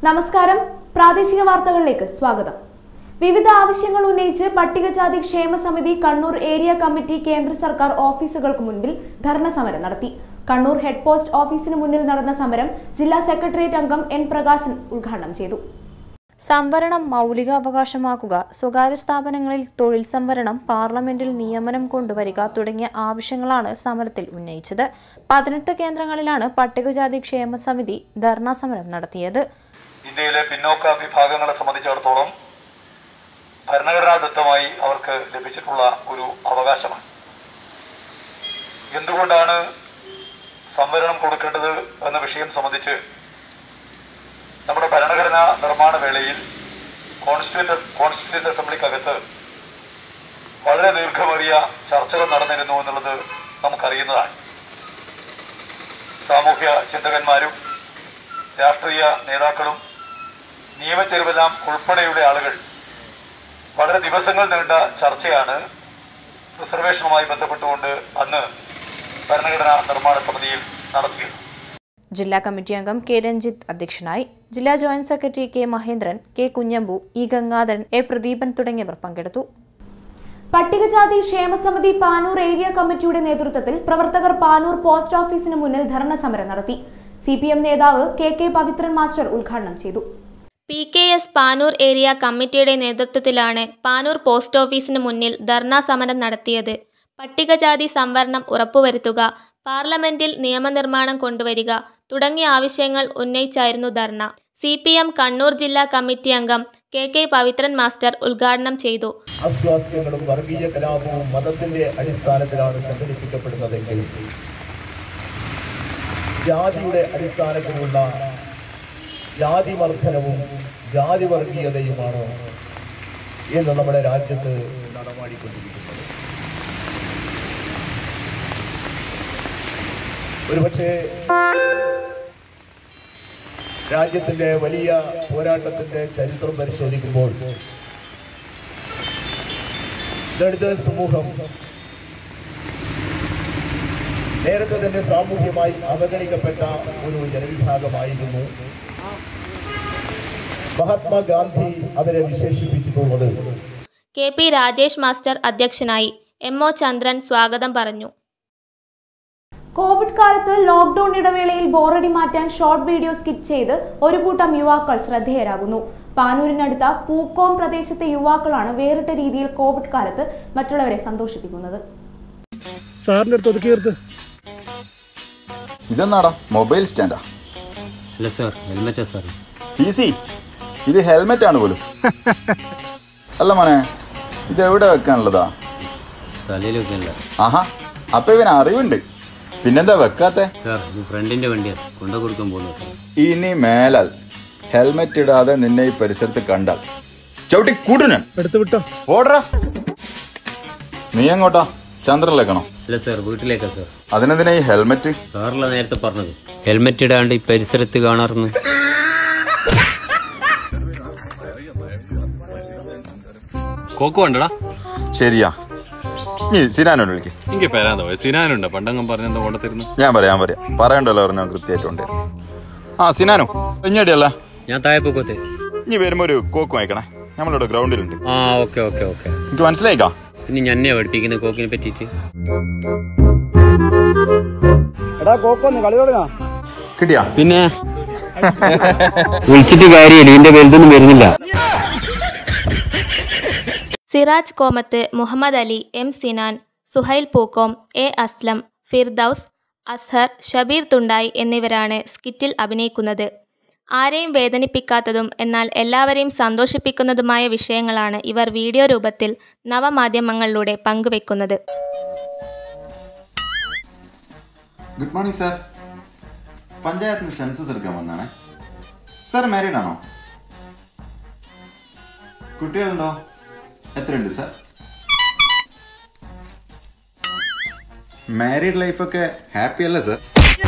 നമസ്കാരം പ്രാദേശിക വാർത്തകളിലേക്ക് സ്വാഗതം വിവിധ ആവശ്യങ്ങൾ ഉന്നയിച്ച് പട്ടികജാതി ക്ഷേമ സമിതി കണ്ണൂർ ഏരിയ കമ്മിറ്റി കേന്ദ്ര സർക്കാർ ഓഫീസുകൾക്ക് മുൻപിൽ ധർണ സമരം നടത്തി കണ്ണൂർ ഹെഡ് പോസ്റ്റ് ഓഫീസിന് മുന്നിൽ നടന്ന സമരം ജില്ലാ സെക്രട്ടേറിയറ്റ് അംഗം എൻ പ്രകാശൻ ഉദ്ഘാടനം ചെയ്തു സംവരണം മൗലികാവകാശമാക്കുക സ്വകാര്യ സ്ഥാപനങ്ങളിൽ തൊഴിൽ സംവരണം പാർലമെന്റിൽ നിയമനം കൊണ്ടുവരിക തുടങ്ങിയ ആവശ്യങ്ങളാണ് സമരത്തിൽ ഉന്നയിച്ചത് പതിനെട്ട് കേന്ദ്രങ്ങളിലാണ് പട്ടികജാതി ക്ഷേമ സമിതി ധർണാ സമരം നടത്തിയത് ഇന്ത്യയിലെ പിന്നോക്ക വിഭാഗങ്ങളെ സംബന്ധിച്ചിടത്തോളം ഭരണഘടനാദത്തമായി അവർക്ക് ലഭിച്ചിട്ടുള്ള ഒരു അവകാശമാണ് എന്തുകൊണ്ടാണ് സംവരണം കൊടുക്കേണ്ടത് എന്ന വിഷയം സംബന്ധിച്ച് നമ്മുടെ ഭരണഘടനാ നിർമ്മാണ വേളയിൽ കോൺസ്റ്റിറ്റ്യൂന്റ് കോൺസ്റ്റിറ്റ്യൂന്റ് അസംബ്ലിക്കകത്ത് വളരെ ദീർഘമേറിയ ചർച്ചകൾ നടന്നിരുന്നു എന്നുള്ളത് നമുക്കറിയുന്നതാണ് സാമൂഹ്യ ചിന്തകന്മാരും രാഷ്ട്രീയ നേതാക്കളും നിയമത്തെരുവെല്ലാം ഉൾപ്പെടെയുള്ള ആളുകൾ വളരെ ദിവസങ്ങൾ നീണ്ട ചർച്ചയാണ് റിസർവേഷനുമായി ബന്ധപ്പെട്ടുകൊണ്ട് അന്ന് ഭരണഘടനാ നിർമ്മാണ സമിതിയിൽ നടത്തിയത് ജില്ലാ കമ്മിറ്റി അംഗം കെ രഞ്ജിത്ത് അധ്യക്ഷനായി ജില്ലാ joint secretary K Mahendran K Kunhambu E Gangadharan A Pradeepan തുടങ്ങിയവർ പങ്കെടുത്തു പട്ടികജാതി ക്ഷേമസമിതി പാനൂർ ഏരിയ കമ്മിറ്റിയുടെ നേതൃത്വത്തിൽ പ്രവർത്തകർ പാനൂർ പോസ്റ്റ് ഓഫീസിന് മുന്നിൽ ധർണ സമരം നടത്തി സി പി എം നേതാവ് കെ കെ പവിത്രൻ മാസ്റ്റർ ഉദ്ഘാടനം ചെയ്തു P K S Panoor area കമ്മിറ്റിയുടെ നേതൃത്വത്തിലാണ് പാനൂർ പോസ്റ്റ് ഓഫീസിന് മുന്നിൽ ധർണാ സമരം നടത്തിയത് പട്ടികജാതി സംവരണം ഉറപ്പുവരുത്തുക പാർലമെന്റിൽ നിയമനിർമ്മാണം കൊണ്ടുവരിക തുടങ്ങിയ ആവശ്യങ്ങൾ ഉന്നയിച്ചായിരുന്നു ധർണ സി പി എം കണ്ണൂർ ജില്ലാ കമ്മിറ്റി അംഗം കെ കെ പവിത്രൻ മാസ്റ്റർ ഉദ്ഘാടനം ചെയ്തു അസ്വാസ്ഥ്യങ്ങളും വർഗീയ കലാപവും മതത്തിന്റെ അടിസ്ഥാനത്തിലാണ് സംഘടിപ്പിക്കപ്പെടുന്നതെങ്കിൽ ജാതിയുടെ അടിസ്ഥാനത്തിലുള്ള ജാതിമർദ്ദനവും ജാതി വർഗീയതയുമാണ് ഇന്ന് നമ്മുടെ രാജ്യത്ത് നടമാടിക്കൊണ്ടിരിക്കുന്നത് ഒരുപക്ഷെ രാജ്യത്തിന്റെ വലിയ പോരാട്ടത്തിന്റെ ചരിത്രം പരിശോധിക്കുമ്പോൾ ദളിത് സമൂഹം നേരത്തെ തന്നെ സാമൂഹ്യമായി അവഗണിക്കപ്പെട്ട ഒരു ജനവിഭാഗമായിരുന്നു മഹാത്മാഗാന്ധി അവരെ വിശേഷിപ്പിച്ചിട്ടുള്ളത് കെ പി രാജേഷ് മാസ്റ്റർ അധ്യക്ഷനായി എം ഒ ചന്ദ്രൻ സ്വാഗതം പറഞ്ഞു കോവിഡ് കാലത്ത് ലോക്ഡൌൺ ഇടവേളയിൽ ബോറടി മാറ്റാൻ ഷോർട്ട് വീഡിയോ സ്കിറ്റ് ചെയ്ത് ഒരു കൂട്ടം യുവാക്കൾ ശ്രദ്ധേയരാകുന്നു പാനൂരിനടുത്ത പൂക്കോം പ്രദേശത്തെ യുവാക്കളാണ് വേറിട്ട രീതിയിൽ കോവിഡ് കാലത്ത് മറ്റുള്ളവരെ സന്തോഷിപ്പിക്കുന്നത് സാറിന്റെ അടുത്ത് ഒതുക്കി തീർത്ത് ഇതെന്നാടാ മൊബൈൽ സ്റ്റാൻഡാ അല്ല സാർ ഹെൽമെറ്റാ സാർ പി സി ഇത് ഹെൽമെറ്റ് ആണ് പോലും അല്ല മോനെ ഇത് എവിടെ വെക്കാനുള്ളതാ തലയിൽ വെക്കാനില്ല ആഹാ അപ്പൊ ഇവന് അറിവുണ്ട് പിന്നെന്താ വെക്കാത്തെ സാർ ഇത് ഫ്രണ്ടിന്റെ വണ്ടിയാണ് കൊണ്ടു കൊടുക്കാൻ പോകുന്നു സാർ ഇനി മേലാൽ ഹെൽമെറ്റ് ഇടാതെ നിന്നെ ഈ പരിസരത്ത് കണ്ടാൽ ചവിട്ടി കൂട്ടുനൻ എടുത്തു വിട്ടോ ഓടറാ നീ എങ്ങോട്ടാ ചന്ദ്രനിലേക്കണോ അല്ല സാർ വീട്ടിലേക്കാ സാർ അതിനെന്തിനാ ഈ ഹെൽമെറ്റ് സാറല്ല നേരത്തെ പറഞ്ഞത് ഹെൽമെറ്റ് ഇടാണ്ട് ഈ പരിസരത്ത് കാണാറുന്നു കോക്കോ ഉണ്ടടാ ശരിയാ നീ സിനാനോട് വിളിക്ക് എനിക്ക് പേരാന്താ പോയി സിനാനുണ്ട് പണ്ടങ്ങം പറഞ്ഞെന്താ കൊണ്ടത്തിരുന്നു ഞാൻ പറയാം പറയാം പറയണ്ടല്ലോ പറഞ്ഞാൽ കൃത്യമായിട്ടുണ്ട് ആ സിനാനു ഇഞ്ഞടിയല്ല ഞാൻ താഴെ പോക്കോത്തെ ഇനി വരുമ്പോ ഒരു കോക്ക് വാങ്ങിക്കണേ നമ്മളിവിടെ ഗ്രൗണ്ടിലുണ്ട് ആ ഓക്കെ ഓക്കെ ഓക്കെ എനിക്ക് മനസ്സിലായിക്കാ ഇനി ഞന്നെ പഠിപ്പിക്കുന്ന കോക്കിനെ പറ്റിയിട്ട് കിട്ടിയാ പിന്നെ വിളിച്ചിട്ട് കാര്യമില്ല ഇതിന്റെ വലുതൊന്നും വരുന്നില്ല സിറാജ് കോമത്ത് മുഹമ്മദ് അലി എം സിനാൻ സുഹൈൽ പൂക്കോം എ അസ്ലം ഫിർദൌസ് അസ്ഹർ ഷബീർ തുണ്ടായി എന്നിവരാണ് സ്കിറ്റിൽ അഭിനയിക്കുന്നത് ആരെയും വേദനിപ്പിക്കാത്തതും എന്നാൽ എല്ലാവരെയും സന്തോഷിപ്പിക്കുന്നതുമായ വിഷയങ്ങളാണ് ഇവർ വീഡിയോ രൂപത്തിൽ നവമാധ്യമങ്ങളിലൂടെ പങ്കുവെക്കുന്നത് ഗുഡ് മോർണിംഗ് സാർ പഞ്ചായത്തിന് സെൻസസ് എടുക്കാൻ വന്നാണേ സാർ മാരീഡ് ആണോ കുട്ടികളുണ്ടോ എത്രയുണ്ട് സാർ മാരീഡ് ലൈഫൊക്കെ ഹാപ്പി അല്ലേ സാർ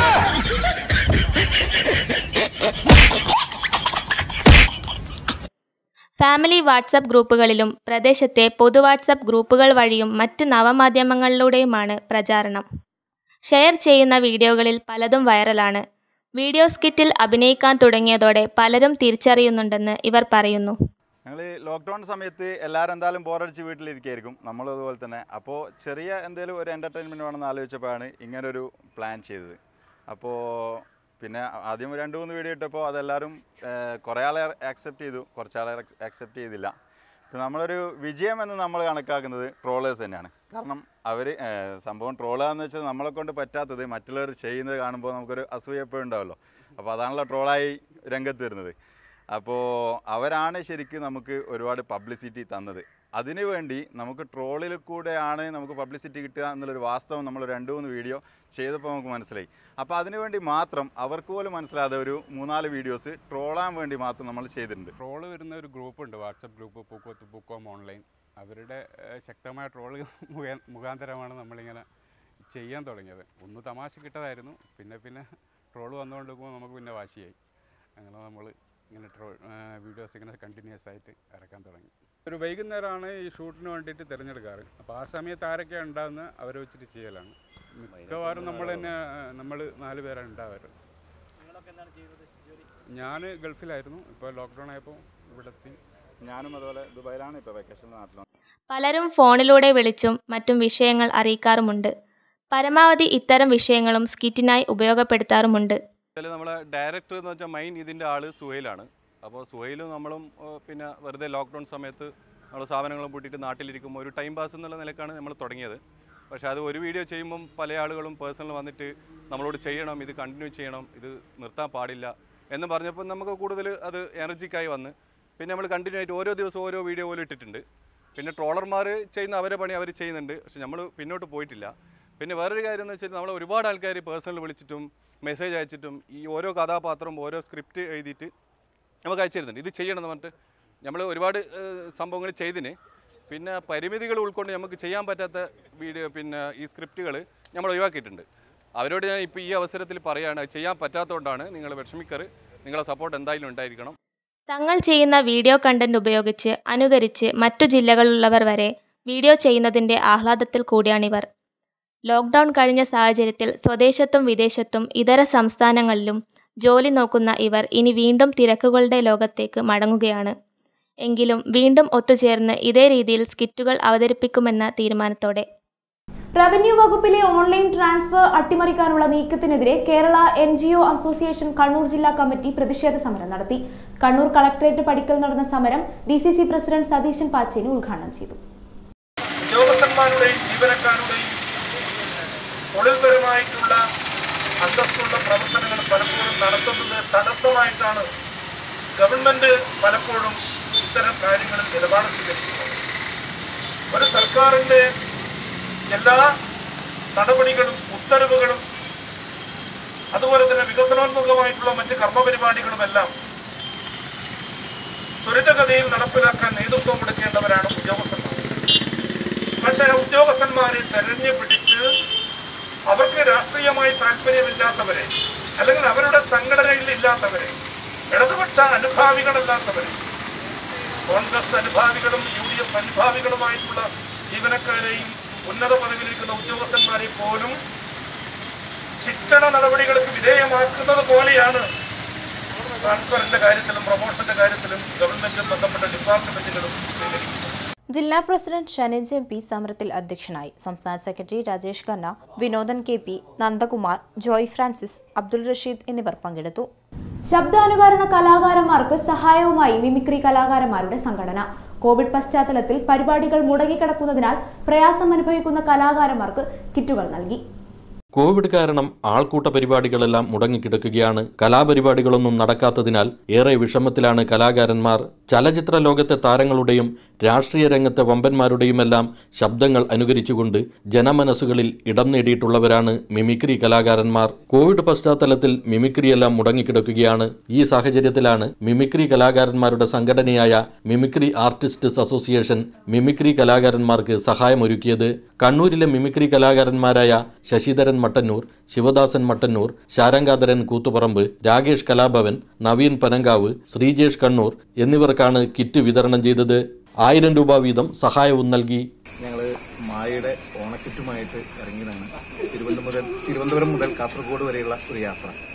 ഫാമിലി വാട്സപ്പ് ഗ്രൂപ്പുകളിലും പ്രദേശത്തെ പൊതു വാട്സപ്പ് ഗ്രൂപ്പുകൾ വഴിയും മറ്റ് നവമാധ്യമങ്ങളിലൂടെയുമാണ് പ്രചാരണം ഷെയർ ചെയ്യുന്ന വീഡിയോകളിൽ പലതും വൈറലാണ് വീഡിയോ സ്കിറ്റിൽ അഭിനയിക്കാൻ തുടങ്ങിയതോടെ പലരും തിരിച്ചറിയുന്നുണ്ടെന്ന് ഇവർ പറയുന്നു ഞങ്ങൾ ഈ ലോക്ക്ഡൗൺ സമയത്ത് എല്ലാവരും എന്തായാലും ബോറടിച്ച് വീട്ടിലിരിക്കുകയായിരിക്കും നമ്മളും അതുപോലെ തന്നെ അപ്പോൾ ചെറിയ എന്തെങ്കിലും ഒരു എൻ്റർടൈൻമെൻറ്റ് വേണമെന്ന് ആലോചിച്ചപ്പോഴാണ് ഇങ്ങനൊരു പ്ലാൻ ചെയ്തത് അപ്പോൾ പിന്നെ ആദ്യം രണ്ട് മൂന്ന് വീഡിയോ ഇട്ടപ്പോൾ അതെല്ലാവരും കുറേ ആളെ ആക്സെപ്റ്റ് ചെയ്തു കുറച്ചാളെ ആക്സെപ്റ്റ് ചെയ്തില്ല ഇപ്പം നമ്മളൊരു വിജയം എന്ന് നമ്മൾ കണക്കാക്കുന്നത് ട്രോളേഴ്സ് തന്നെയാണ് കാരണം അവർ സംഭവം ട്രോളാന്ന് വെച്ചാൽ നമ്മളെ കൊണ്ട് പറ്റാത്തത് മറ്റുള്ളവർ ചെയ്യുന്നത് കാണുമ്പോൾ നമുക്കൊരു അസൂയ എപ്പോഴും ഉണ്ടാവുമല്ലോ അപ്പോൾ അതാണല്ലോ ട്രോളായി രംഗത്ത് വരുന്നത് അപ്പോൾ അവരാണ് ശരിക്കും നമുക്ക് ഒരുപാട് പബ്ലിസിറ്റി തന്നത് അതിനു വേണ്ടി നമുക്ക് ട്രോളിൽ കൂടെയാണ് നമുക്ക് പബ്ലിസിറ്റി കിട്ടുക എന്നുള്ളൊരു വാസ്തവം നമ്മൾ രണ്ട് മൂന്ന് വീഡിയോ ചെയ്തപ്പോൾ നമുക്ക് മനസ്സിലായി അപ്പോൾ അതിനു വേണ്ടി മാത്രം അവർക്ക് പോലും മനസ്സിലാതെ ഒരു മൂന്നാല് വീഡിയോസ് ട്രോളാൻ വേണ്ടി മാത്രം നമ്മൾ ചെയ്തിട്ടുണ്ട് ട്രോള് വരുന്ന ഒരു ഗ്രൂപ്പ് ഉണ്ട് വാട്സപ്പ് ഗ്രൂപ്പ് പൂക്കോത്ത് പൂക്കോം ഓൺലൈൻ അവരുടെ ഏഹ്, ശക്തമായ ട്രോള് മുഖേ മുഖാന്തരമാണ് നമ്മളിങ്ങനെ ചെയ്യാൻ തുടങ്ങിയത് ഒന്ന് തമാശ കിട്ടതായിരുന്നു പിന്നെ പിന്നെ ട്രോള് വന്നുകൊണ്ടിരിക്കുമ്പോൾ നമുക്ക് പിന്നെ വാശിയായി അങ്ങനെ നമ്മൾ ഇങ്ങനെ ട്രോ വീഡിയോസ് ഇങ്ങനെ കണ്ടിന്യൂസ് ആയിട്ട് ഇറക്കാൻ തുടങ്ങി ഒരു വൈകുന്നേരമാണ് ഈ ഷൂട്ടിന് വേണ്ടിയിട്ട് തിരഞ്ഞെടുക്കാറ് അപ്പോൾ ആ സമയത്ത് ആരൊക്കെയാണ് ഉണ്ടാകുന്നത് അവരെ വെച്ചിട്ട് ചെയ്യലാണ് മിക്കവാറും നമ്മൾ തന്നെ നമ്മൾ നാല് പേരാണ് ഉണ്ടാവാറ് ഞാൻ ഗൾഫിലായിരുന്നു ഇപ്പോൾ ലോക്ക്ഡൗൺ ആയപ്പോൾ ഇവിടെ എത്തി ഞാനും അതുപോലെ ദുബായിലാണ് ഇപ്പോൾ വെക്കേഷൻ നാട്ടിൽ പലരും ഫോണിലൂടെ വിളിച്ചും മറ്റും വിഷയങ്ങൾ അറിയിക്കാറുമുണ്ട് പരമാവധി ഇത്തരം വിഷയങ്ങളും സ്കിറ്റിനായി ഉപയോഗപ്പെടുത്താറുമുണ്ട് ഇതിൽ നമ്മളെ ഡയറക്ടർ എന്ന് വെച്ചാൽ മെയിൻ ഇതിൻ്റെ ആള് സുഹൈലാണ് അപ്പോൾ സുഹൈലും നമ്മളും ഏഹ്, പിന്നെ വെറുതെ ലോക്ക്ഡൗൺ സമയത്ത് നമ്മൾ സ്ഥാപനങ്ങളും പൂട്ടിയിട്ട് നാട്ടിലിരിക്കുമ്പോൾ ഒരു ടൈം പാസ് എന്നുള്ള നിലക്കാണ് നമ്മൾ തുടങ്ങിയത് പക്ഷേ അത് ഒരു വീഡിയോ ചെയ്യുമ്പം പല ആളുകളും പേഴ്സണൽ വന്നിട്ട് നമ്മളോട് ചെയ്യണം ഇത് കണ്ടിന്യൂ ചെയ്യണം ഇത് നിർത്താൻ പാടില്ല എന്ന് പറഞ്ഞപ്പോൾ നമുക്ക് കൂടുതൽ അത് എനർജിക്കായി വന്ന് പിന്നെ നമ്മൾ കണ്ടിന്യൂ ആയിട്ട് ഓരോ ദിവസവും ഓരോ വീഡിയോ പോലും ഇട്ടിട്ടുണ്ട് പിന്നെ ട്രോളർമാർ ചെയ്യുന്ന അവരെ പണി അവർ ചെയ്യുന്നുണ്ട് പക്ഷെ നമ്മൾ പിന്നോട്ട് പോയിട്ടില്ല പിന്നെ വേറൊരു കാര്യം എന്ന് വെച്ചാൽ നമ്മൾ ഒരുപാട് ആൾക്കാർ പേഴ്സണൽ വിളിച്ചിട്ടും മെസ്സേജ് അയച്ചിട്ടും ഈ ഓരോ കഥാപാത്രം ഓരോ സ്ക്രിപ്റ്റ് എഴുതിയിട്ട് നമുക്ക് അയച്ചു തരുന്നുണ്ട് ഇത് ചെയ്യണം എന്ന് പറഞ്ഞിട്ട് നമ്മൾ ഒരുപാട് സംഭവങ്ങൾ ചെയ്തിന് പിന്നെ പരിമിതികൾ ഉൾക്കൊണ്ട് നമുക്ക് ചെയ്യാൻ പറ്റാത്ത വീഡിയോ പിന്നെ ഈ സ്ക്രിപ്റ്റുകൾ നമ്മൾ ഒഴിവാക്കിയിട്ടുണ്ട് അവരോട് ഞാൻ ഇപ്പോൾ ഈ അവസരത്തിൽ പറയുകയാണ് അത് ചെയ്യാൻ പറ്റാത്തതുകൊണ്ടാണ് നിങ്ങൾ വിഷമിക്കറ് നിങ്ങളെ സപ്പോർട്ട് എന്തായാലും ഉണ്ടായിരിക്കണം തങ്ങൾ ചെയ്യുന്ന വീഡിയോ കണ്ടന്റ് ഉപയോഗിച്ച് അനുകരിച്ച് മറ്റു ജില്ലകളിലുള്ളവർ വരെ വീഡിയോ ചെയ്യുന്നതിന്റെ ആഹ്ലാദത്തിൽ കൂടിയാണിവർ ലോക്ക്ഡൗൺ കഴിഞ്ഞ സാഹചര്യത്തിൽ സ്വദേശത്തും വിദേശത്തും ഇതര സംസ്ഥാനങ്ങളിലും ജോലി നോക്കുന്ന ഇവർ ഇനി വീണ്ടും തിരക്കുകളുടെ ലോകത്തേക്ക് മടങ്ങുകയാണ് എങ്കിലും വീണ്ടും ഒത്തുചേർന്ന് ഇതേ രീതിയിൽ സ്കിറ്റുകൾ അവതരിപ്പിക്കുമെന്ന തീരുമാനത്തോടെ റവന്യൂ വകുപ്പിലെ ഓൺലൈൻ ട്രാൻസ്ഫർ അട്ടിമറിക്കാനുള്ള നീക്കത്തിനെതിരെ Kerala N G O association Kannur ജില്ലാ കമ്മിറ്റി പ്രതിഷേധ സമരം നടത്തി കണ്ണൂർ കളക്ടറേറ്റ് പടിക്കൽ നടന്ന സമരം D C C president Satheesan Pacheni ഉദ്ഘാടനം ചെയ്തു ഉദ്യോഗസ്ഥന്മാരുടെയും ജീവനക്കാരുടെയും തൊഴിൽപരമായിട്ടുള്ള അന്തസ്സുള്ള പ്രവർത്തനങ്ങൾ പലപ്പോഴും നടത്തുന്നത് തടസ്സമായിട്ടാണ് ഗവൺമെന്റ് പലപ്പോഴും ഇത്തരം കാര്യങ്ങളിൽ നിലപാട് സ്വീകരിക്കുന്നത് ഒരു സർക്കാരിന്റെ എല്ലാ നടപടികളും ഉത്തരവുകളും അതുപോലെ തന്നെ വികസനോന്മുഖമായിട്ടുള്ള മറ്റ് കർമ്മപരിപാടികളുമെല്ലാം ത്വരിതഗതിയിൽ നടപ്പിലാക്കാൻ നേതൃത്വം കൊടുക്കേണ്ടവരാണ് ഉദ്യോഗസ്ഥന്മാർ പക്ഷേ ആ ഉദ്യോഗസ്ഥന്മാരെ തെരഞ്ഞു പിടിച്ച് അവർക്ക് രാഷ്ട്രീയമായി താല്പര്യമില്ലാത്തവരെ അല്ലെങ്കിൽ അവരുടെ സംഘടനയിൽ ഇല്ലാത്തവരെ ഇടതുപക്ഷ അനുഭാവികളല്ലാത്തവരെ കോൺഗ്രസ് അനുഭാവികളും യു ഡി എഫ് അനുഭാവികളുമായിട്ടുള്ള ജീവനക്കാരെയും ഉന്നത പദവിയിലിരിക്കുന്ന ഉദ്യോഗസ്ഥന്മാരെ പോലും ശിക്ഷണ നടപടികൾക്ക് വിധേയമാക്കുന്നത് പോലെയാണ് ട്രാൻസ്ഫറിന്റെ കാര്യത്തിലും പ്രൊമോഷന്റെ കാര്യത്തിലും ഗവൺമെന്റും ബന്ധപ്പെട്ട ഡിപ്പാർട്ട്മെന്റുകളും സ്വീകരിക്കുന്നത് ജില്ലാ പ്രസിഡന്റ് ഷനീജ് എം പി സമരത്തിൽ അധ്യക്ഷനായി സംസ്ഥാന secretary Rajesh Khanna Vinodan K P Nandakumar Joy Francis Abdul Rasheed എന്നിവർ പങ്കെടുത്തു ശബ്ദാനുകരണ കലാകാരന്മാർക്ക് സഹായവുമായി മിമിക്രി കലാകാരന്മാരുടെ സംഘടന കോവിഡ് പശ്ചാത്തലത്തിൽ പരിപാടികൾ മുടങ്ങിക്കിടക്കുന്നതിനാൽ പ്രയാസം അനുഭവിക്കുന്ന കലാകാരന്മാർക്ക് കിറ്റുകൾ നൽകി കോവിഡ് കാരണം ആൾക്കൂട്ട പരിപാടികളെല്ലാം മുടങ്ങിക്കിടക്കുകയാണ് കലാപരിപാടികളൊന്നും നടക്കാത്തതിനാൽ ഏറെ വിഷമത്തിലാണ് കലാകാരന്മാർ ചലച്ചിത്ര ലോകത്തെ താരങ്ങളുടെയും രാഷ്ട്രീയ രംഗത്തെ വമ്പന്മാരുടെയുമെല്ലാം ശബ്ദങ്ങൾ അനുകരിച്ചുകൊണ്ട് ജനമനസ്സുകളിൽ ഇടം നേടിയിട്ടുള്ളവരാണ് മിമിക്രി കലാകാരന്മാർ കോവിഡ് പശ്ചാത്തലത്തിൽ മിമിക്രിയെല്ലാം മുടങ്ങിക്കിടക്കുകയാണ് ഈ സാഹചര്യത്തിലാണ് മിമിക്രി കലാകാരന്മാരുടെ സംഘടനയായ മിമിക്രി ആർട്ടിസ്റ്റ്സ് അസോസിയേഷൻ മിമിക്രി കലാകാരന്മാർക്ക് സഹായമൊരുക്കിയത് കണ്ണൂരിലെ മിമിക്രി കലാകാരന്മാരായ ശശിധരൻ മട്ടന്നൂർ ശിവദാസൻ മട്ടന്നൂർ ശാരംഗാധരൻ കൂത്തുപറമ്പ് രാകേഷ് കലാഭവൻ നവീൻ പനങ്കാവ് ശ്രീജേഷ് കണ്ണൂർ എന്നിവർക്കാണ് കിറ്റ് വിതരണം ചെയ്തത് ആയിരം രൂപ വീതം സഹായവും നൽകി ഞങ്ങൾ മായയുടെ ഓണക്കിറ്റുമായിട്ട് ഇറങ്ങിയതാണ് തിരുവനന്തപുരം മുതൽ തിരുവനന്തപുരം മുതൽ കാസർഗോഡ് വരെയുള്ള ഒരു യാത്ര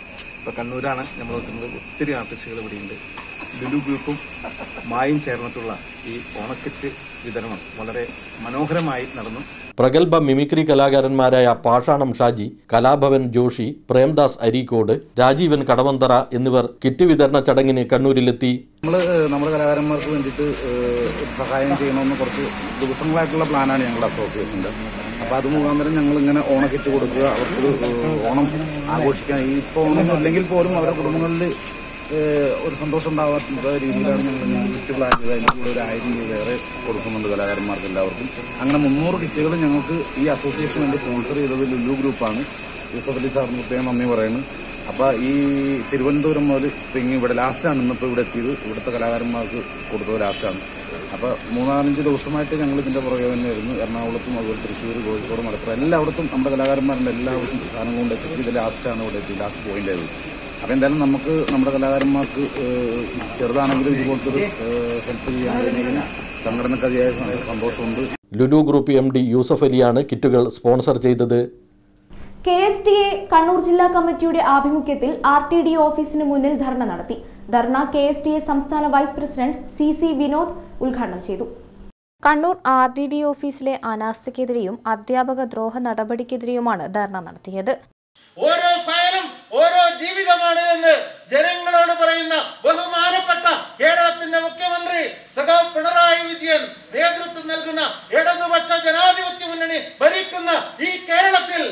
ഇപ്പോൾ കണ്ണൂരാണ് നമ്മൾ നിൽക്കുന്നത് ഒത്തിരി ആർട്ടിസ്റ്റുകൾ ഇവിടെയുണ്ട് ലുലു ഗ്രൂപ്പും മായും ചേർന്നിട്ടുള്ള ഈ ഓണക്കിറ്റ് വിതരണം വളരെ മനോഹരമായി നടന്നു പ്രഗത്ഭ മിമിക്രി കലാകാരന്മാരായ പാഷാണം ഷാജി കലാഭവൻ ജോഷി പ്രേംദാസ് അരീക്കോട് രാജീവൻ കടവന്തറ എന്നിവർ കിറ്റ് വിതരണ ചടങ്ങിന് കണ്ണൂരിലെത്തി നമ്മൾ നമ്മുടെ കലാകാരന്മാർക്ക് വേണ്ടിയിട്ട് ഏഹ്, ഒരു സഹായം ചെയ്യണമെന്ന് കുറച്ച് ദിവസങ്ങളായിട്ടുള്ള പ്ലാനാണ് ഞങ്ങളുടെ അസോസിയേഷൻ്റെ അപ്പോൾ അത് മുഖാന്തരം ഞങ്ങൾ ഇങ്ങനെ ഓണക്കിറ്റ് കൊടുക്കുക അവർക്കൊരു ഏഹ്, ഓണം ആഘോഷിക്കാൻ ഈ ഇപ്പോൾ ഓണം അല്ലെങ്കിൽ പോലും അവരുടെ കുടുംബങ്ങളിൽ ഏഹ്, ഒരു സന്തോഷം ഉണ്ടാവാത്ത രീതിയിലാണ് ഞങ്ങൾ ഇങ്ങനെ കിറ്റ് പ്ലാൻ ചെയ്ത് അതിൻ്റെ കൂടെ ഒരു ആയിരം രൂപ വേറെ കൊടുക്കുന്നുണ്ട് കലാകാരന്മാർക്ക് എല്ലാവർക്കും അങ്ങനെ മുന്നൂറ് കിറ്റുകൾ ഞങ്ങൾക്ക് ഈ അസോസിയേഷൻ വേണ്ടി സ്പോൺസർ ചെയ്തത് ലുലു ഗ്രൂപ്പാണ് യൂസഫ് അലി സാറിന് പ്രത്യേകം നന്ദി പറയുന്നു അപ്പൊ ഈ തിരുവനന്തപുരം മുതൽ ഇങ്ങ് ഇവിടെ ലാസ്റ്റാണ് ഇന്നിപ്പോൾ ഇവിടെ എത്തിയത് ഇവിടുത്തെ കലാകാരന്മാർക്ക് കൊടുത്തത് ലാസ്റ്റാണ് അപ്പൊ മൂന്നാലഞ്ച് ദിവസമായിട്ട് ഞങ്ങൾ ഇതിന്റെ പുറകെ തന്നെയായിരുന്നു എറണാകുളത്തും അതുപോലെ തൃശ്ശൂർ കോഴിക്കോട് മലപ്പുറം എല്ലായിടത്തും നമ്മുടെ കലാകാരന്മാരുടെ എല്ലാവർക്കും സാധനം കൊണ്ട് എത്തിച്ച് ഇത് ലാസ്റ്റാണ് ഇവിടെ എത്തി ലാസ്റ്റ് പോയിന്റ് ആയത് അപ്പൊ എന്തായാലും നമുക്ക് നമ്മുടെ കലാകാരന്മാർക്ക് ഏഹ്, ചെറുതാണെങ്കിലും ഇതുപോലത്തെ ഒരു ഹെൽപ്പ് ചെയ്യാൻ കഴിഞ്ഞതിൽ സംഘടനക്ക് അതിയായ സന്തോഷമുണ്ട് Lulu group M D Yusuff അലിയാണ് കിറ്റുകൾ സ്പോൺസർ ചെയ്തത് K S T A Kannur ജില്ലാ കമ്മിറ്റിയുടെ ആഭിമുഖ്യത്തിൽ ആർ ടി ഡി ഓഫീസിന് മുന്നിൽ ധർണ നടത്തി ധർണ കെ എസ് ടി എ സംസ്ഥാന vice president C C Vinod ഉദ്ഘാടനം ചെയ്തു കണ്ണൂർ ആർ ഡി ഡി ഓഫീസിലെ അനാസ്ഥയ്ക്കെതിരെയും അധ്യാപക ദ്രോഹ നടപടിക്കെതിരെയുമാണ് ധർണ നടത്തിയത് ഓരോ ഫയലും ഓരോ ജീവിതമാണ് എന്ന് ജനങ്ങളോട് പറയുന്ന ബഹുമാനപ്പെട്ട കേരളത്തിന്റെ മുഖ്യമന്ത്രി സഖാവ് പിണറായി വിജയൻ നേതൃത്വം നൽകുന്ന ഇടതുപക്ഷ ജനാധിപത്യ മുന്നണി ഭരിക്കുന്ന ഈ കേരളത്തിൽ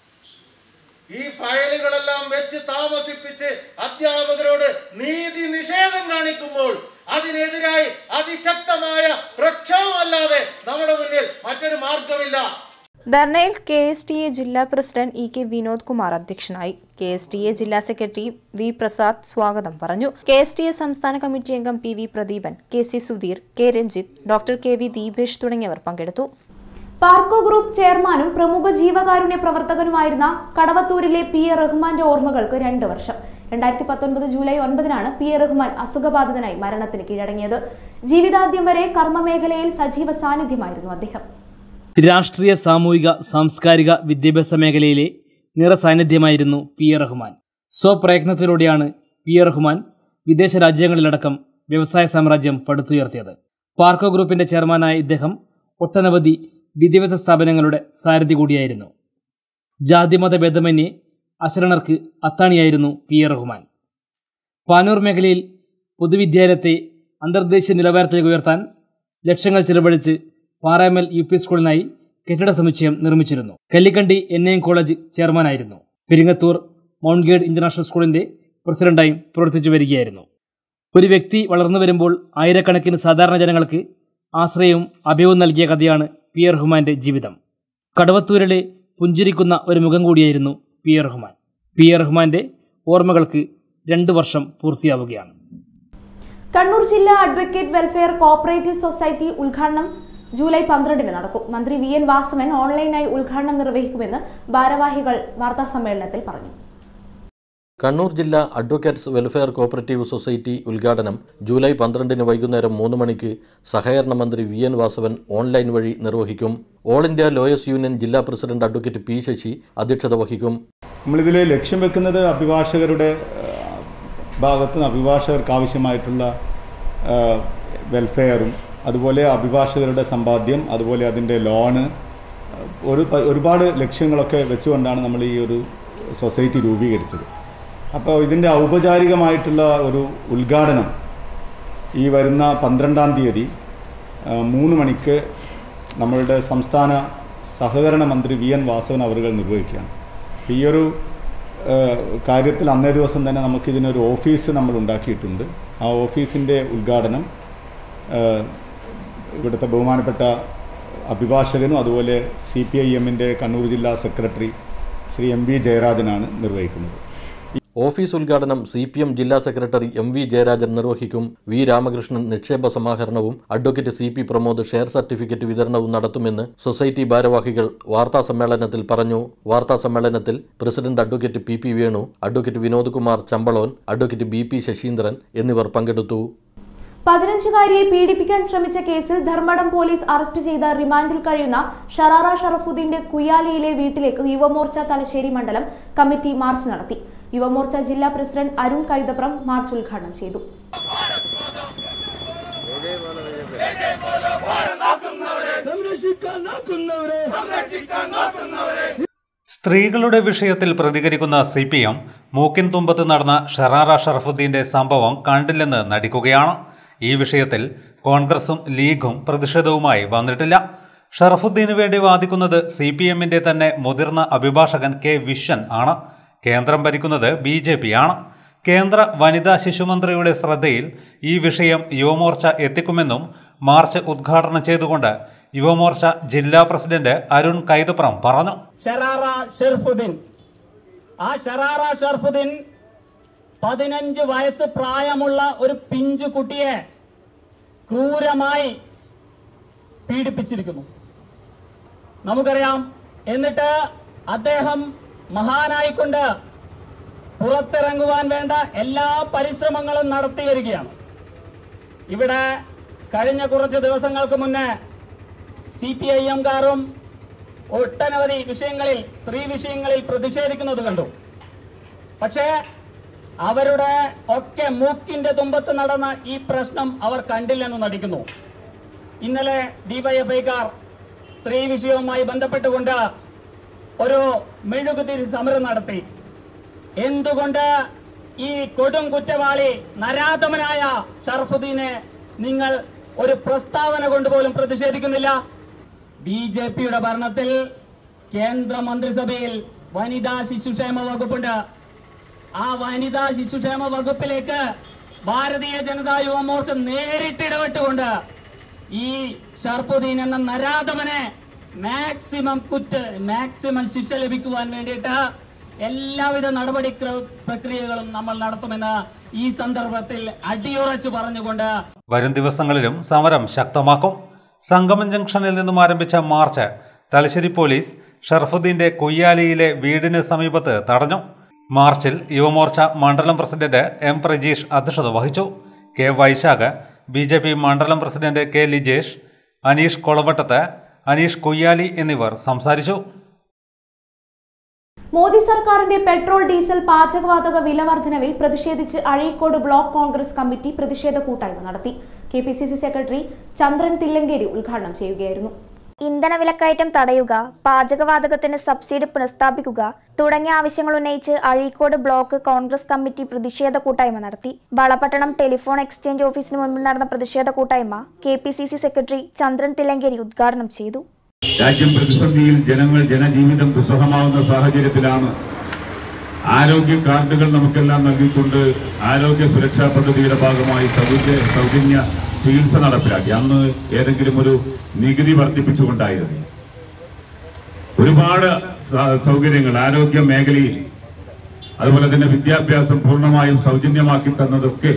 ഈ ഫയലുകളെല്ലാം വെച്ച് താമസിപ്പിച്ച് അധ്യാപകരോട് നീതി നിഷേധം കാണിക്കുമ്പോൾ അതിനെതിരായി അതിശക്തമായ പ്രക്ഷോഭമല്ലാതെ നമ്മുടെ മുന്നിൽ മറ്റൊരു മാർഗമില്ല ധർണയിൽ കെ എസ് ടി എ ജില്ലാ president E K Vinod Kumar അധ്യക്ഷനായി കെ എസ് ടി എ ജില്ലാ സെക്രട്ടറി വി പ്രസാദ് സ്വാഗതം പറഞ്ഞു കെ എസ് ടി എ സംസ്ഥാന കമ്മിറ്റി അംഗം P V Pradeepan K C Sudheer K Ranjith doctor K V Deepesh തുടങ്ങിയവർ പങ്കെടുത്തു പാർക്കോ ഗ്രൂപ്പ് ചെയർമാനും പ്രമുഖ ജീവകാരുണ്യ പ്രവർത്തകനുമായിരുന്ന കടവത്തൂരിലെ പി എ റഹ്മാന്റെ ഓർമ്മകൾക്ക് രണ്ട് വർഷം രണ്ടായിരത്തി പത്തൊൻപത് ജൂലൈ ഒൻപതിനാണ് പി എ റഹ്മാൻ അസുഖബാധിതനായി മരണത്തിന് കീഴടങ്ങിയത് ജീവിതാദ്യം വരെ കർമ്മമേഖലയിൽ സജീവ സാന്നിധ്യമായിരുന്നു അദ്ദേഹം രാഷ്ട്രീയ സാമൂഹിക സാംസ്കാരിക വിദ്യാഭ്യാസ മേഖലയിലെ നിറസാന്നിധ്യമായിരുന്നു പി എ റഹ്മാൻ സ്വപ്രയത്നത്തിലൂടെയാണ് പി എ റഹ്മാൻ വിദേശ രാജ്യങ്ങളിലടക്കം വ്യവസായ സാമ്രാജ്യം പടുത്തുയർത്തിയത് പാർക്കോ ഗ്രൂപ്പിന്റെ ചെയർമാനായ ഇദ്ദേഹം ഒട്ടനവധി വിദ്യാഭ്യാസ സ്ഥാപനങ്ങളുടെ സാരഥി കൂടിയായിരുന്നു ജാതിമത ഭേദമന്യേ അശരണർക്ക് അത്താണിയായിരുന്നു പി എ റഹ്മാൻ പാനൂർ മേഖലയിൽ പൊതുവിദ്യാലയത്തെ അന്തർദേശീയ നിലവാരത്തിലേക്ക് ഉയർത്താൻ ലക്ഷങ്ങൾ ചിലവഴിച്ച് പാറാമൽ യു പി സ്കൂളിനായി കെട്ടിട സമുച്ചയം നിർമ്മിച്ചിരുന്നു കല്ലിക്കണ്ടി എൻ എം കോളേജ് ചെയർമാനായിരുന്നു പെരിങ്ങത്തൂർ മൗണ്ട് ഗേഡ് ഇന്റർനാഷണൽ സ്കൂളിന്റെ പ്രസിഡന്റായും പ്രവർത്തിച്ചു വരികയായിരുന്നു ഒരു വ്യക്തി വളർന്നു വരുമ്പോൾ ആയിരക്കണക്കിന് സാധാരണ ജനങ്ങൾക്ക് ആശ്രയവും അഭയവും നൽകിയ കഥയാണ് പി എ റഹ്മാന്റെ ജീവിതം കടവത്തൂരിലെ പുഞ്ചിരിക്കുന്ന ഒരു മുഖം കൂടിയായിരുന്നു P A Rahman P A റഹ്മാന്റെ ഓർമ്മകൾക്ക് രണ്ട് വർഷം പൂർത്തിയാവുകയാണ് കണ്ണൂർ ജില്ലാ അഡ്വക്കേറ്റ് വെൽഫെയർ കോപ്പറേറ്റീവ് സൊസൈറ്റി ഉദ്ഘാടനം ജൂലൈ പന്ത്രണ്ടിന് നടക്കും മന്ത്രി വി എൻ വാസവൻ ഓൺലൈനായി ഉദ്ഘാടനം നിർവഹിക്കുമെന്ന് ഭാരവാഹികൾ വാർത്താസമ്മേളനത്തിൽ പറഞ്ഞു കണ്ണൂർ ജില്ലാ അഡ്വക്കേറ്റ്സ് വെൽഫെയർ കോപ്പറേറ്റീവ് സൊസൈറ്റി ഉദ്ഘാടനം ജൂലൈ പന്ത്രണ്ടിന് വൈകുന്നേരം മൂന്ന് മണിക്ക് സഹകരണ മന്ത്രി വി എൻ വാസവൻ ഓൺലൈൻ വഴി നിർവഹിക്കും ഓൾ ഇന്ത്യ ലോയേഴ്സ് യൂണിയൻ ജില്ലാ പ്രസിഡന്റ് അഡ്വക്കേറ്റ് പി ശശി അധ്യക്ഷത വഹിക്കും നമ്മളിതിൽ ലക്ഷ്യം വെക്കുന്നത് അഭിഭാഷകരുടെ ആ, ഭാഗത്ത് നിന്ന് അഭിഭാഷകർക്ക് ആവശ്യമായിട്ടുള്ള ആ, വെൽഫെയറും അതുപോലെ അഭിഭാഷകരുടെ സമ്പാദ്യം അതുപോലെ അതിൻ്റെ ലോണ് ഒരു പ- ഒരുപാട് ലക്ഷ്യങ്ങളൊക്കെ വെച്ചുകൊണ്ടാണ് നമ്മൾ ഈ ഒരു സൊസൈറ്റി രൂപീകരിച്ചത് അപ്പോൾ ഇതിൻ്റെ ഔപചാരികമായിട്ടുള്ള ഒരു ഉദ്ഘാടനം ഈ വരുന്ന പന്ത്രണ്ടാം തീയതി ആ, മൂന്ന് മണിക്ക് നമ്മളുടെ സംസ്ഥാന സഹകരണ മന്ത്രി വി എൻ വാസവൻ അവറുകൾ നിർവഹിക്കുകയാണ് അപ്പോൾ ഈ ഒരു ആ, കാര്യത്തിൽ അന്നേ ദിവസം തന്നെ നമുക്കിതിനൊരു ഓഫീസ് നമ്മൾ ഉണ്ടാക്കിയിട്ടുണ്ട് ആ ഓഫീസിൻ്റെ ഉദ്ഘാടനം ആ, ഇവിടുത്തെ ബഹുമാനപ്പെട്ട അഭിഭാഷകനും അതുപോലെ സി പി ഐ എമ്മിൻ്റെ കണ്ണൂർ ജില്ലാ സെക്രട്ടറി ശ്രീ എം വി ജയരാജനാണ് നിർവഹിക്കുന്നത് ഓഫീസ് ഉദ്ഘാടനം സി പി എം ജില്ലാ സെക്രട്ടറി എം വി ജയരാജൻ നിർവഹിക്കും വി രാമകൃഷ്ണൻ നിക്ഷേപ സമാഹരണവും advocate C P Pramod share certificate വിതരണവും നടത്തുമെന്ന് സൊസൈറ്റി ഭാരവാഹികൾ വാർത്താ സമ്മേളനത്തിൽ പറഞ്ഞു വാർത്താ സമ്മേളനത്തിൽ president advocate P P Venu advocate Vinod Kumar Chambalon advocate B P Sasheendran എന്നിവർ പങ്കെടുത്തു പതിനഞ്ചുകാരിയെ പീഡിപ്പിക്കാൻ ശ്രമിച്ച കേസിൽ ധർമ്മടം പോലീസ് അറസ്റ്റ് ചെയ്ത റിമാൻഡിൽ കഴിയുന്ന ഷറാറ ഷറഫുദ്ദീന്റെ കുയാലിയിലെ വീട്ടിലേക്ക് യുവമോർച്ച തലശ്ശേരി മണ്ഡലം കമ്മിറ്റി മാർച്ച് നടത്തി യുവമോർച്ച ജില്ലാ പ്രസിഡന്റ് അരുൺ കൈതപ്രം മാർച്ച് ഉദ്ഘാടനം ചെയ്തു സ്ത്രീകളുടെ വിഷയത്തിൽ പ്രതികരിക്കുന്ന സി പി എം മൂക്കിൻ തുമ്പത്ത് നടന്ന ഷറാറ ഷറഫുദ്ദീന്റെ സംഭവം കണ്ടില്ലെന്ന് നടിക്കുകയാണ് ഈ വിഷയത്തിൽ കോൺഗ്രസും ലീഗും പ്രതിഷേധവുമായി വന്നിട്ടില്ല ഷറഫുദ്ദീനു വേണ്ടി വാദിക്കുന്നത് സി പി എമ്മിന്റെ തന്നെ മുതിർന്ന അഭിഭാഷകൻ കെ വിശ്വൻ ആണ് കേന്ദ്രം ഭരിക്കുന്നത് ബി ജെ പി ആണ് കേന്ദ്ര വനിതാ ശിശുമന്ത്രിയുടെ ശ്രദ്ധയിൽ ഈ വിഷയം യുവമോർച്ച എത്തിക്കുമെന്നും മാർച്ച് ഉദ്ഘാടനം ചെയ്തുകൊണ്ട് യുവമോർച്ച ജില്ലാ പ്രസിഡന്റ് അരുൺ കൈതപ്രം പറഞ്ഞു ഷറാറ ഷെർഫുദ്ദീൻ ആ ഷറാറ ഷെർഫുദ്ദീൻ പതിനഞ്ച് വയസ്സ് പ്രായമുള്ള ഒരു പിഞ്ചു കുട്ടിയെ ക്രൂരമായി പീഡിപ്പിച്ചിരിക്കുന്നു നമുക്കറിയാം എന്നിട്ട് അദ്ദേഹം മഹാനായിക്കൊണ്ട് പുറത്തിറങ്ങുവാൻ വേണ്ട എല്ലാ പരിശ്രമങ്ങളും നടത്തി വരികയാണ് ഇവിടെ കഴിഞ്ഞ കുറച്ച് ദിവസങ്ങൾക്ക് മുന്നേ സി പി ഐ എംകാരും ഒട്ടനവധി വിഷയങ്ങളിൽ സ്ത്രീ വിഷയങ്ങളിൽ പ്രതിഷേധിക്കുന്നത് കണ്ടു പക്ഷേ അവരുടെ ഒക്കെ മൂക്കിന്റെ തുമ്പത്ത് നടന്ന ഈ പ്രശ്നം അവർ കണ്ടില്ലെന്ന് നടിക്കുന്നു ഇന്നലെ ഡിവൈഎഫ്ഐക്കാർ സ്ത്രീ വിഷയവുമായി ബന്ധപ്പെട്ടുകൊണ്ട് ഒരു മെഴുകുതിരി സമരം നടത്തി എന്തുകൊണ്ട് ഈ കൊടും കുറ്റവാളി നരാധമനായ ഷർഫുദ്ദീനെ നിങ്ങൾ ഒരു പ്രസ്താവന കൊണ്ടുപോലും പ്രതിഷേധിക്കുന്നില്ല ബി ജെ പിയുടെ ഭരണത്തിൽ കേന്ദ്ര മന്ത്രിസഭയിൽ വനിതാ ശിശുക്ഷേമ വകുപ്പുണ്ട് ആ വനിതാ ശിശുക്ഷേമ വകുപ്പിലേക്ക് ഭാരതീയ ജനതാ യുവമോർച്ച നേരിട്ട് ഇടപെട്ടുകൊണ്ട് ഈ ഷർഫുദ്ദീൻ എന്ന നരാധമനെ മാക്സിമം കുറ്റ് മാക്സിമം ശിക്ഷ ലഭിക്കുവാൻ വേണ്ടിയിട്ട് എല്ലാവിധ നടപടി ക്ര- പ്രക്രിയകളും നമ്മൾ നടത്തുമെന്ന് ഈ സന്ദർഭത്തിൽ അടിയുറച്ചു പറഞ്ഞുകൊണ്ട് വരും ദിവസങ്ങളിലും സമരം ശക്തമാക്കും സംഗമം ജംഗ്ഷനിൽ നിന്നും ആരംഭിച്ച മാർച്ച് തലശ്ശേരി പോലീസ് ഷർഫുദ്ദീന്റെ കൊയ്യാലിയിലെ വീടിന് സമീപത്ത് തടഞ്ഞു മാർച്ചിൽ യുവമോർച്ച മണ്ഡലം പ്രസിഡന്റ് എം പ്രജീഷ് അധ്യക്ഷത വഹിച്ചു K Vaishakh B J P മണ്ഡലം പ്രസിഡന്റ് കെ ലിജേഷ് അനീഷ് കൊളവട്ടത്ത് അനീഷ് കൊയ്യാലി എന്നിവർ സംസാരിച്ചു മോദി സർക്കാരിന്റെ പെട്രോൾ ഡീസൽ പാചകവാതക വില വർധനവിൽ പ്രതിഷേധിച്ച് അഴീക്കോട് ബ്ലോക്ക് കോൺഗ്രസ് കമ്മിറ്റി പ്രതിഷേധ കൂട്ടായ്മ നടത്തി K P C C secretary Chandran Thillankeri ഉദ്ഘാടനം ചെയ്യുകയായിരുന്നു ഇന്ധന വിലക്കയറ്റം തടയുക പാചകവാതകത്തിന് സബ്സിഡി പുനഃസ്ഥാപിക്കുക തുടങ്ങിയ ആവശ്യങ്ങൾ ഉന്നയിച്ച് അഴീക്കോട് ബ്ലോക്ക് കോൺഗ്രസ് കമ്മിറ്റി പ്രതിഷേധ കൂട്ടായ്മ നടത്തി വളപട്ടണം ടെലിഫോൺ എക്സ്ചേഞ്ച് ഓഫീസിന് മുമ്പിൽ നടന്ന പ്രതിഷേധ കൂട്ടായ്മ K P C C secretary Chandran Thillankeri ഉദ്ഘാടനം ചെയ്തു രാജ്യം പ്രതിസന്ധിയിൽ ജനങ്ങൾ ജനജീവിതം ദുസ്സഹമാവുന്ന സാഹചര്യത്തിലാണ് ആരോഗ്യ കാർഡുകൾ നമുക്കെല്ലാം നൽകിക്കൊണ്ട് ആരോഗ്യ സുരക്ഷാ പദ്ധതിയുടെ ഭാഗമായി സൗജന്യ സൗജന്യ ചികിത്സ നടപ്പിലാക്കി അന്ന് ഏതെങ്കിലും ഒരു നികുതി വർദ്ധിപ്പിച്ചുകൊണ്ടായിരുന്നു ഒരുപാട് സ- സൗകര്യങ്ങൾ ആരോഗ്യ മേഖലയിൽ അതുപോലെ തന്നെ വിദ്യാഭ്യാസം പൂർണ്ണമായും സൗജന്യമാക്കി തന്നതൊക്കെ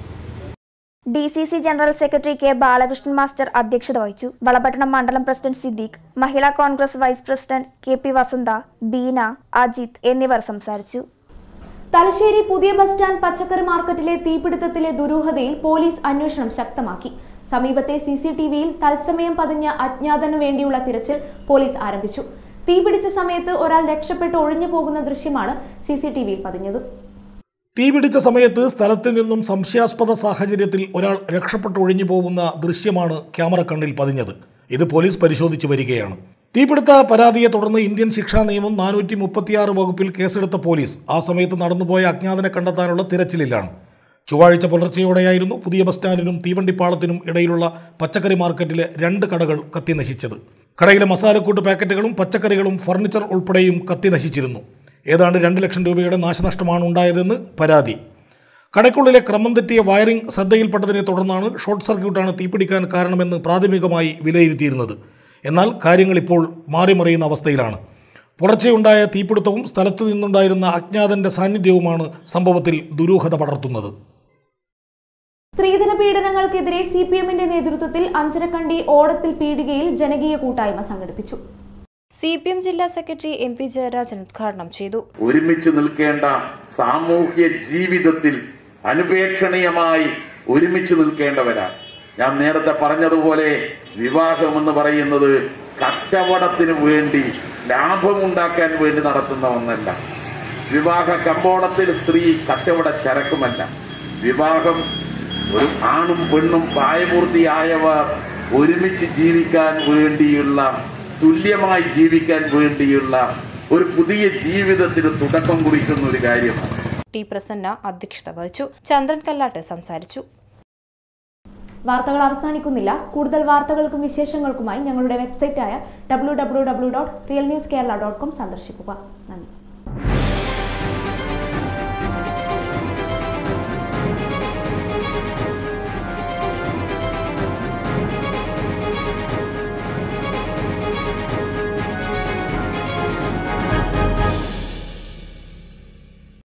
D C C general secretary K Balakrishnan master അധ്യക്ഷത വഹിച്ചു വളപട്ടണം മണ്ഡലം president Siddique Mahila Congress vice president K P Vasantha Beena Ajith എന്നിവർ സംസാരിച്ചു തലശ്ശേരി പുതിയ ബസ് സ്റ്റാൻഡ് പച്ചക്കറി മാർക്കറ്റിലെ തീപിടുത്തത്തിലെ ദുരൂഹതയിൽ പോലീസ് അന്വേഷണം ശക്തമാക്കി സമീപത്തെ സി സി ടി വിയിൽ തത്സമയം പതിഞ്ഞ അജ്ഞാതനു വേണ്ടിയുള്ള തിരച്ചിൽ പോലീസ് ആരംഭിച്ചു തീപിടിച്ച സമയത്ത് ഒരാൾ രക്ഷപ്പെട്ട് ഒഴിഞ്ഞു പോകുന്ന ദൃശ്യമാണ് സി സി ടി വിയിൽ പതിഞ്ഞത് തീപിടിച്ച സമയത്ത് സ്ഥലത്ത് നിന്നും സംശയാസ്പദ സാഹചര്യത്തിൽ ഒരാൾ രക്ഷപ്പെട്ട് ഒഴിഞ്ഞു പോകുന്ന ദൃശ്യമാണ് ക്യാമറ കണ്ണിൽ പതിഞ്ഞത് ഇത് പോലീസ് പരിശോധിച്ചു വരികയാണ് തീപിടുത്ത പരാതിയെ തുടർന്ന് ഇന്ത്യൻ ശിക്ഷാ നിയമം നാനൂറ്റി മുപ്പത്തിയാറ് വകുപ്പിൽ കേസെടുത്ത പോലീസ് ആ സമയത്ത് നടന്നുപോയ അജ്ഞാതനെ കണ്ടെത്താനുള്ള തിരച്ചിലിലാണ് ചൊവ്വാഴ്ച പുലർച്ചെയോടെയായിരുന്നു പുതിയ ബസ് സ്റ്റാൻഡിനും തീവണ്ടിപ്പാളത്തിനും ഇടയിലുള്ള പച്ചക്കറി മാർക്കറ്റിലെ രണ്ട് കടകൾ കത്തി നശിച്ചത് കടയിലെ മസാലക്കൂട്ട് പാക്കറ്റുകളും പച്ചക്കറികളും ഫർണിച്ചർ ഉൾപ്പെടെയും കത്തി നശിച്ചിരുന്നു ഏതാണ്ട് രണ്ട് ലക്ഷം രൂപയുടെ നാശനഷ്ടമാണ് ഉണ്ടായതെന്ന് പരാതി കടയ്ക്കുള്ളിലെ ക്രമം തെറ്റിയ വയറിംഗ് ശ്രദ്ധയിൽപ്പെട്ടതിനെ തുടർന്നാണ് ഷോർട്ട് സർക്യൂട്ടാണ് തീപിടിക്കാൻ കാരണമെന്ന് പ്രാഥമികമായി വിലയിരുത്തിയിരുന്നത് എന്നാൽ കാര്യങ്ങൾ ഇപ്പോൾ മാറിമറിയുന്ന അവസ്ഥയിലാണ് പുലർച്ചെയുണ്ടായ തീപിടുത്തവും സ്ഥലത്തു നിന്നുണ്ടായിരുന്ന അജ്ഞാതന്റെ സാന്നിധ്യവുമാണ് സംഭവത്തിൽ ദുരൂഹത പടർത്തുന്നത് സ്ത്രീധന പീഡനങ്ങൾക്കെതിരെ സി പി എമ്മിന്റെ നേതൃത്വത്തിൽ അഞ്ചരക്കണ്ടി ഓടത്തിൽ പീടികയിൽ ജനകീയ കൂട്ടായ്മ സംഘടിപ്പിച്ചു സി പി എം ജില്ലാ സെക്രട്ടറി എം പി ജയരാജൻ ഉദ്ഘാടനം ചെയ്തു ഒരുമിച്ച് നിൽക്കേണ്ട സാമൂഹ്യ ജീവിതത്തിൽ അനുപേക്ഷണീയമായി ഒരുമിച്ച് നിൽക്കേണ്ടവരാണ് ഞാൻ നേരത്തെ പറഞ്ഞതുപോലെ വിവാഹമെന്ന് പറയുന്നത് കച്ചവടത്തിന് വേണ്ടി ലാഭമുണ്ടാക്കാൻ വേണ്ടി നടത്തുന്ന ഒന്നല്ല വിവാഹ കമ്പോളത്തിൽ സ്ത്രീ കച്ചവട ചരക്കുമല്ല വിവാഹം ഒരു ആണും പെണ്ണും പ്രായപൂർത്തിയായവർ ഒരുമിച്ച് ജീവിക്കാൻ വേണ്ടിയുള്ള തുല്യമായി ജീവിക്കാൻ വേണ്ടിയുള്ള ഒരു പുതിയ ജീവിതത്തിന് തുടക്കം കുറിക്കുന്ന ഒരു കാര്യമാണ് ടി പ്രസന്ന അധ്യക്ഷത വഹിച്ചു ചന്ദ്രൻ കല്ലാട്ട് സംസാരിച്ചു വാർത്തകൾ അവസാനിക്കുന്നില്ല കൂടുതൽ വാർത്തകൾക്കും വിശേഷങ്ങൾക്കുമായി ഞങ്ങളുടെ വെബ്സൈറ്റായ W W W dot real news Kerala dot com സന്ദർശിക്കുക നന്ദി